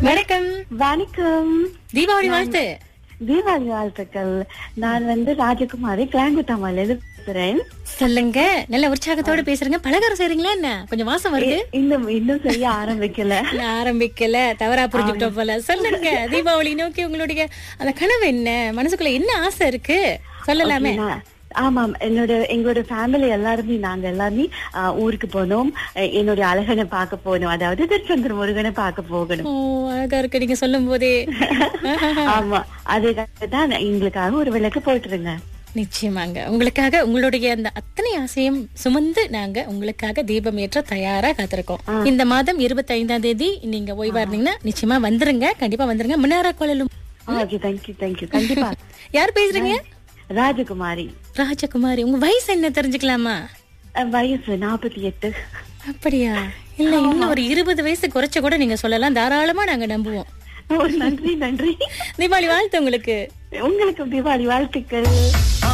வணக்கம் வணக்கம் தீபாவளி வாழ்த்து தீபாவளி வாழ்த்துக்கள் நான் வந்து ராஜகுமாரி கிளாங்குத்தாமல பேசுறேன் சொல்லுங்க நல்ல உற்சாகத்தோட பேசுறீங்க பலகாரம் செய்றீங்களா என்ன கொஞ்சம் வாசம் வருது இன்னும் இன்னும் செய்ய ஆரம்பிக்கல நான் ஆரம்பிக்கல தவறா புரிஞ்சுக்கிட்டோம் போல சொல்லுங்க தீபாவளி நோக்கி உங்களுடைய அந்த கனவு என்ன மனசுக்குள்ள என்ன ஆசை இருக்கு சொல்லலாமே நான்- ஆமாம் என்னோட எங்களோட ஃபேமிலி எல்லாருமே நாங்க எல்லாருமே ஆ, ஊருக்கு போனோம் அஹ், என்னுடைய அழகனை பார்க்க போனோம் அதாவது திருச்செந்தூர் முருகனை பார்க்க போகணும் ஓ அழகா இருக்கு நீங்க சொல்லும் போதே ஆமா அதுக்காக தான் எங்களுக்காக ஒரு விளக்கு போட்டுருங்க நிச்சயமாங்க உங்களுக்காக உங்களுடைய அந்த அத்தனை ஆசையும் சுமந்து நாங்க உங்களுக்காக தீபம் ஏற்ற தயாரா காத்திருக்கோம் இந்த மாதம் இருபத்தி ஐந்தாம் தேதி நீங்க ஓய்வா இருந்தீங்கன்னா நிச்சயமா வந்துருங்க கண்டிப்பா வந்துருங்க மின்னாரா கோலலும் ஓகே தேங்க்யூ தேங்க்யூ கண்டிப்பா யார் பேசுறீங்க ராஜகுமாரி ராஜகுமாரி உங்க வயசு என்ன தெரிஞ்சுக்கலாமா அஹ், வயசு நாற்பத்தி எட்டு அப்படியா இல்ல இன்னும் ஒரு இருபது வயசு குறைச்ச கூட நீங்க சொல்லலாம் தாராளமா நாங்க நம்புவோம் ஓ, நன்றி நன்றி தீபாவளி வாழ்த்து உங்களுக்கு உங்களுக்கு தீபாவளி வாழ்த்துக்கள்